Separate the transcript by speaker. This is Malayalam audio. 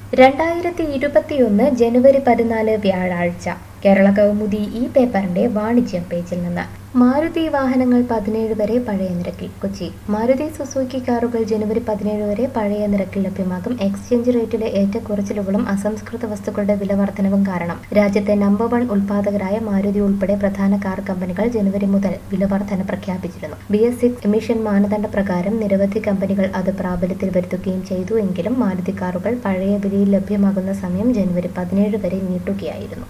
Speaker 1: രണ്ടായിരത്തി ഇരുപത്തിയൊന്ന് ജനുവരി പതിനാല് വ്യാഴാഴ്ച കേരള കൗമുദി ഈ പേപ്പറിന്റെ വാണിജ്യം പേജിൽ നിന്ന് മാരുതി വാഹനങ്ങൾ പതിനേഴ് വരെ പഴയ നിരക്കിൽ കൊച്ചി മാരുതി സുസുക്കി കാറുകൾ ജനുവരി പതിനേഴ് വരെ പഴയ നിരക്കിൽ ലഭ്യമാകും എക്സ്ചേഞ്ച് റേറ്റിലെ ഏറ്റക്കുറച്ചിലുകളും അസംസ്കൃത വസ്തുക്കളുടെ വില വർധനവും കാരണം രാജ്യത്തെ നമ്പർ വൺ ഉൽപാദകരായ മാരുതി ഉൾപ്പെടെ പ്രധാന കാർ കമ്പനികൾ ജനുവരി മുതൽ വില വർധന പ്രഖ്യാപിച്ചിരുന്നു ബി എസ് സിക്സ് എമിഷൻ മാനദണ്ഡ പ്രകാരം നിരവധി കമ്പനികൾ അത് പ്രാബല്യത്തിൽ വരുത്തുകയും ചെയ്തു എങ്കിലും മാരുതി കാറുകൾ പഴയ വിലയിൽ ലഭ്യമാകുന്ന സമയം ജനുവരി പതിനേഴ് വരെ നീട്ടുകയായിരുന്നു